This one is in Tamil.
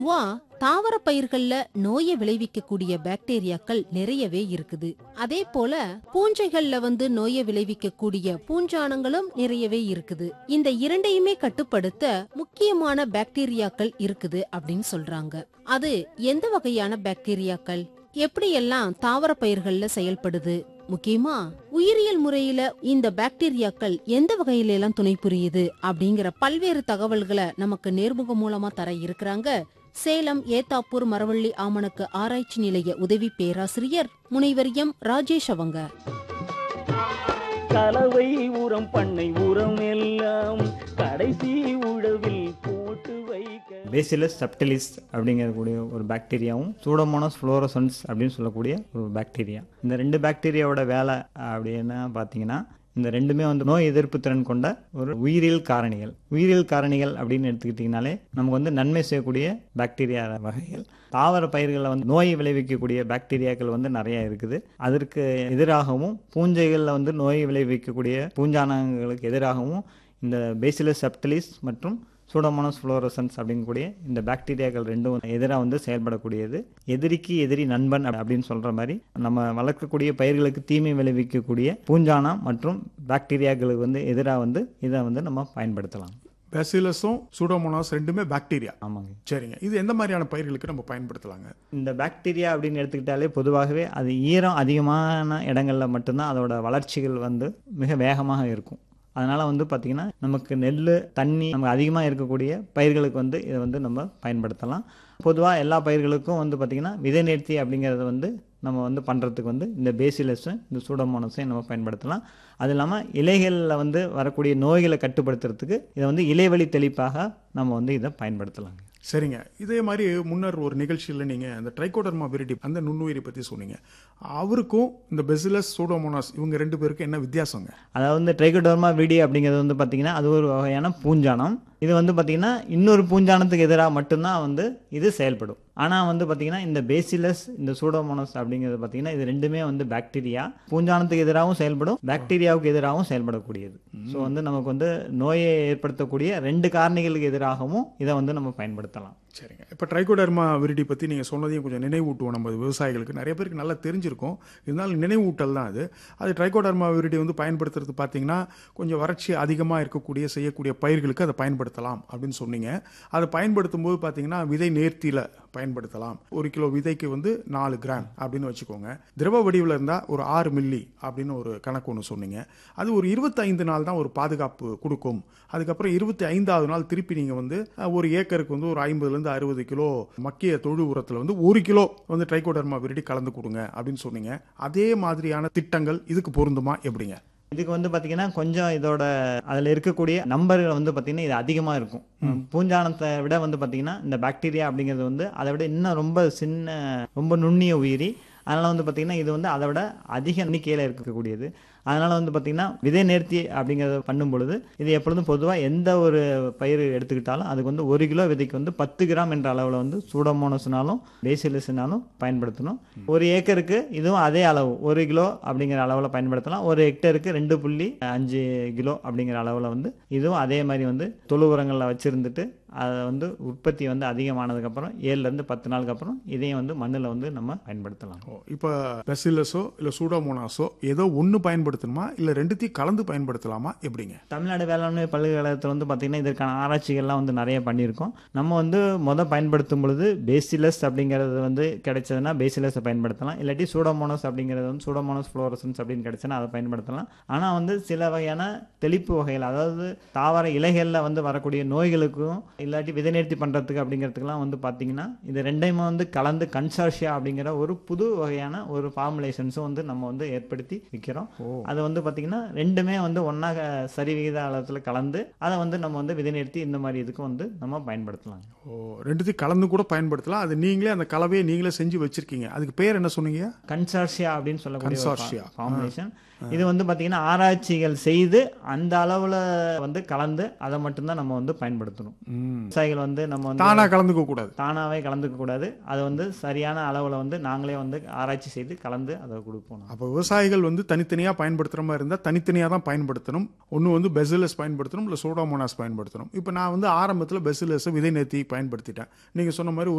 வா தாவர பயிர்கள்ல நோயை விளைவிக்கக்கூடிய பாக்டீரியாக்கள் நிறையவே இருக்குது அதே போல பூஞ்சைகள்ல வந்து நோயை விளைவிக்கக்கூடிய பூஞ்சானங்களும் நிறையவே இருக்குது இந்த இரண்டையுமே கட்டுப்படுத்த முக்கியமான பாக்டீரியாக்கள் இருக்குது அப்படின்னு சொல்றாங்க அது எந்த வகையான பாக்டீரியாக்கள் எப்படியெல்லாம் தாவர பயிர்கள்ல செயல்படுது முக்கியமா உயிரியல் முறையில இந்த பாக்டீரியாக்கள் எந்த வகையில எல்லாம் துணை புரியுது அப்படிங்கிற பல்வேறு தகவல்களை நமக்கு நேர்முகம் மூலமா தர இருக்கிறாங்க சேலம் ஏத்தாப்பூர் மரவள்ளி ஆமணக்கு ஆராய்ச்சி நிலைய உதவி பேராசிரியர் முனைவர் எம் ராஜேஷ் அவங்க கலவை உரம் பண்ணை உரம் எல்லாம் கடைசி உழவில் போட்டு வைக்க பேசிலஸ் சப்டிலிஸ் அப்படிங்கக்கூடிய ஒரு பாக்டீரியாவும் சூடோமோனாஸ் ஃப்ளோரசன்ஸ் அப்படின்னு சொல்லக்கூடிய ஒரு பாக்டீரியா இந்த ரெண்டு பாக்டீரியாவோட வேலை அப்படின்னு பார்த்தீங்கன்னா இந்த ரெண்டுமே வந்து நோய் எதிர்ப்பு திறன் கொண்ட ஒரு உயிரியல் காரணிகள் உயிரியல் காரணிகள் அப்படின்னு எடுத்துக்கிட்டிங்கனாலே நமக்கு வந்து நன்மை செய்யக்கூடிய பாக்டீரியா வகைகள் தாவர பயிர்களில் வந்து நோய் விளைவிக்கக்கூடிய பாக்டீரியாக்கள் வந்து நிறைய இருக்குது அதற்கு எதிராகவும் பூஞ்சைகளில் வந்து நோய் விளைவிக்கக்கூடிய பூஞ்சானங்களுக்கு எதிராகவும் இந்த பேசிலஸ் செப்டலிஸ் மற்றும் சூடோமோனஸ் ஃப்ளோரசன்ஸ் அப்படிங்கக்கூடிய இந்த பாக்டீரியாக்கள் ரெண்டும் எதிராக வந்து செயல்படக்கூடியது எதிரிக்கு எதிரி நண்பன் அப்~ அப்படின்னு சொல்கிற மாதிரி நம்ம வளர்க்கக்கூடிய பயிர்களுக்கு தீமை விளைவிக்கக்கூடிய பூஞ்சானம் மற்றும் பாக்டீரியாக்களுக்கு வந்து எதிராக வந்து இதை வந்து நம்ம பயன்படுத்தலாம் பேசிலஸும் சூடோமோனாஸ் ரெண்டுமே பாக்டீரியா ஆமாங்க சரிங்க இது எந்த மாதிரியான பயிர்களுக்கு நம்ம பயன்படுத்தலாங்க இந்த பாக்டீரியா அப்படின்னு எடுத்துக்கிட்டாலே பொதுவாகவே அது ஈரம் அதிகமான இடங்கள்ல மட்டும்தான் அதோட வளர்ச்சிகள் வந்து மிக வேகமாக இருக்கும் அதனால் வந்து பார்த்திங்கன்னா நமக்கு நெல் தண்ணி நமக்கு அதிகமாக இருக்கக்கூடிய பயிர்களுக்கு வந்து இதை வந்து நம்ம பயன்படுத்தலாம் பொதுவாக எல்லா பயிர்களுக்கும் வந்து பார்த்திங்கன்னா விதை நேர்த்தி அப்படிங்கிறத வந்து நம்ம வந்து பண்ணுறதுக்கு வந்து இந்த பேசிலஸும் இந்த சூடோமோனஸையும் நம்ம பயன்படுத்தலாம் அது இல்லாமல் இலைகளில் வந்து வரக்கூடிய நோய்களை கட்டுப்படுத்துறதுக்கு இதை வந்து இலைவழி தெளிப்பாக நம்ம வந்து இதை பயன்படுத்தலாம் சரிங்க இதே மாதிரி முன்னர் ஒரு நிகழ்ச்சியில் நீங்கள் அந்த ட்ரைகோடர்மா விரிடி அந்த நுண்ணுயிரி பற்றி சொன்னீங்க அவருக்கும் இந்த பெசிலஸ் சூடோமோனாஸ் இவங்க ரெண்டு பேருக்கும் என்ன வித்தியாசங்க அதாவது வந்து ட்ரைகோடர்மா விடி அப்படிங்கிறது வந்து பார்த்திங்கன்னா அது ஒரு வகையான பூஞ்சானம் இது வந்து பார்த்திங்கன்னா இன்னொரு பூஞ்சானத்துக்கு எதிராக மட்டும்தான் வந்து இது செயல்படும் ஆனால் வந்து பார்த்திங்கன்னா இந்த பேசிலஸ் இந்த சூடோமோனஸ் அப்படிங்கிறது பார்த்திங்கன்னா இது ரெண்டுமே வந்து பாக்டீரியா பூஞ்சானத்துக்கு எதிராகவும் செயல்படும் பாக்டீரியாவுக்கு எதிராகவும் செயல்படக்கூடியது ஸோ வந்து நமக்கு வந்து நோயை ஏற்படுத்தக்கூடிய ரெண்டு காரணிகளுக்கு எதிராகவும் இதை வந்து நம்ம பயன்படுத்தலாம் சரிங்க இப்போ ட்ரைகோடர்மா விரிடி பற்றி நீங்கள் சொன்னதையும் கொஞ்சம் நினைவூட்டுவோம் நம்ம விவசாயிகளுக்கு நிறைய பேருக்கு நல்லா தெரிஞ்சிருக்கும் இருந்தாலும் நினைவூட்டல் தான் அது அது ட்ரைகோடர்மா விரிடி வந்து பயன்படுத்துறது பார்த்தீங்கன்னா கொஞ்சம் வறட்சி அதிகமாக இருக்கக்கூடிய செய்யக்கூடிய பயிர்களுக்கு அதை பயன்படுத்தலாம் அப்படின்னு சொன்னீங்க அதை பயன்படுத்தும் போது பார்த்தீங்கன்னா விதை நேர்த்தியில் பயன்படுத்தலாம் ஒரு கிலோ விதைக்கு வந்து நாலு கிராம் அப்படின்னு வச்சுக்கோங்க திரவ வடிவில் இருந்தால் ஒரு ஆறு மில்லி அப்படின்னு ஒரு கணக்கு ஒன்று சொன்னீங்க அது ஒரு இருபத்தைந்து நாள் தான் ஒரு பாதுகாப்பு கொடுக்கும் அதுக்கப்புறம் இருபத்தி ஐந்தாவது நாள் திருப்பி நீங்கள் வந்து அஹ், ஒரு ஏக்கருக்கு வந்து ஒரு ஐம்பதுலேருந்து அறுபது கிலோ மக்கிய தொழு உரத்தில் வந்து ஒரு கிலோ வந்து ட்ரைகோடர்மா விரிடி கலந்து கொடுங்க அப்படின்னு சொன்னீங்க அதே மாதிரியான திட்டங்கள் இதுக்கு பொருந்துமா எப்படிங்க இதுக்கு வந்து பார்த்தீங்கன்னா கொஞ்சம் இதோட அதில் இருக்கக்கூடிய நம்பர்கள் வந்து பார்த்தீங்கன்னா இது அதிகமாக இருக்கும் பூஞ்சானத்தை விட வந்து பார்த்தீங்கன்னா இந்த பாக்டீரியா அப்படிங்கிறது வந்து அதை விட இன்னும் ரொம்ப சின்ன ரொம்ப நுண்ணிய உயிரி அதனால் வந்து பார்த்தீங்கன்னா இது வந்து அதை விட அதிக எண்ணிக்கையில் இருக்கக்கூடியது அதனால் வந்து பார்த்தீங்கன்னா விதை நேர்த்தி அப்படிங்கிறத பண்ணும் பொழுது இது எப்பொழுதும் பொதுவாக எந்த ஒரு பயிர் எடுத்துக்கிட்டாலும் அதுக்கு வந்து ஒரு கிலோ விதைக்கு வந்து பத்து கிராம் என்ற அளவில் வந்து சூடோமோனஸ்னாலும் பேசிலிஸ்னாலும் பயன்படுத்தணும் ஒரு ஏக்கருக்கு இதுவும் அதே அளவு ஒரு கிலோ அப்படிங்கிற அளவில் பயன்படுத்தலாம் ஒரு ஹெக்டருக்கு ரெண்டு புள்ளி அஞ்சு கிலோ அப்படிங்கிற அளவில் வந்து இதுவும் அதே மாதிரி வந்து தொழு உரங்களில் வச்சுருந்துட்டு அதை வந்து உற்பத்தி வந்து அதிகமானதுக்கப்புறம் ஏழுலேருந்து பத்து நாளுக்கு அப்புறம் இதையும் வந்து மண்ணில் வந்து நம்ம பயன்படுத்தலாம் ஓ இப்போ பெசிலஸோ இல்லை சூடோமோனாஸோ ஏதோ ஒன்று பயன்படுத்தணுமா இல்லை ரெண்டுத்தையும் கலந்து பயன்படுத்தலாமா எப்படிங்க தமிழ்நாடு வேளாண்மை பல்கலைக்கழகத்தில் வந்து பார்த்திங்கன்னா இதற்கான ஆராய்ச்சிகள்லாம் வந்து நிறைய பண்ணியிருக்கோம் நம்ம வந்து மொதல் பயன்படுத்தும் பொழுது பேசிலஸ் அப்படிங்கிறது வந்து கிடைச்சதுன்னா பேசிலஸை பயன்படுத்தலாம் இல்லாட்டி சூடோமோனஸ் அப்படிங்கிறது வந்து சூடோமோனஸ் ஃப்ளோரசன்ஸ் அப்படின்னு கிடைச்சுன்னா அதை பயன்படுத்தலாம் ஆனால் வந்து சில வகையான தெளிப்பு வகைகள் அதாவது தாவர இலைகளில் வந்து வரக்கூடிய நோய்களுக்கும் இல்லாட்டி விதை நேர்த்தி பண்ணுறதுக்கு அப்படிங்கிறதுக்கெல்லாம் வந்து பார்த்தீங்கன்னா இது ரெண்டையுமே வந்து கலந்து கன்சார்ஷியா அப்படிங்கிற ஒரு புது வகையான ஒரு ஃபார்முலேஷன்ஸும் வந்து நம்ம வந்து ஏற்படுத்தி விற்கிறோம் அது வந்து பார்த்தீங்கன்னா ரெண்டுமே வந்து ஒன்றாக சரிவிகித அளத்தில் கலந்து அதை வந்து நம்ம வந்து விதை நிறுத்தி இந்த மாதிரி இதுக்கு வந்து நம்ம பயன்படுத்தலாம் ஓ ரெண்டுத்தையும் கலந்து கூட பயன்படுத்தலாம் அது நீங்களே அந்த கலவையை நீங்களே செஞ்சு வச்சிருக்கீங்க அதுக்கு பேர் என்ன சொன்னீங்க கன்சார்ஷியா அப்படின்னு சொல்லக்கூடிய Consortia. ஃபார்முலேஷன் இது வந்து பாத்தீங்கன்னா ஆராய்ச்சிகள் செய்து அந்த அளவுல வந்து கலந்து அதை மட்டும்தான் நம்ம வந்து பயன்படுத்தணும் ம். விவசாயிகள் வந்து நம்ம வந்து தானா கலந்துக்க கூடாது தானாவே கலந்துக்க கூடாது அது வந்து சரியான அளவுல வந்து நாங்களே வந்து ஆராய்ச்சி செய்து கலந்து அதை கொடுப்போம் அப்போ விவசாயிகள் வந்து தனித்தனியாக பயன்படுத்துகிற மாதிரி இருந்தால் தனித்தனியாக தான் பயன்படுத்தணும் ஒன்று வந்து பெசிலஸ் பயன்படுத்தணும் இல்லை சோடாமோனாஸ் பயன்படுத்தணும் இப்போ நான் வந்து ஆரம்பத்தில் பெசிலஸை விதை நேர்த்தி பயன்படுத்திட்டேன் நீங்கள் சொன்ன மாதிரி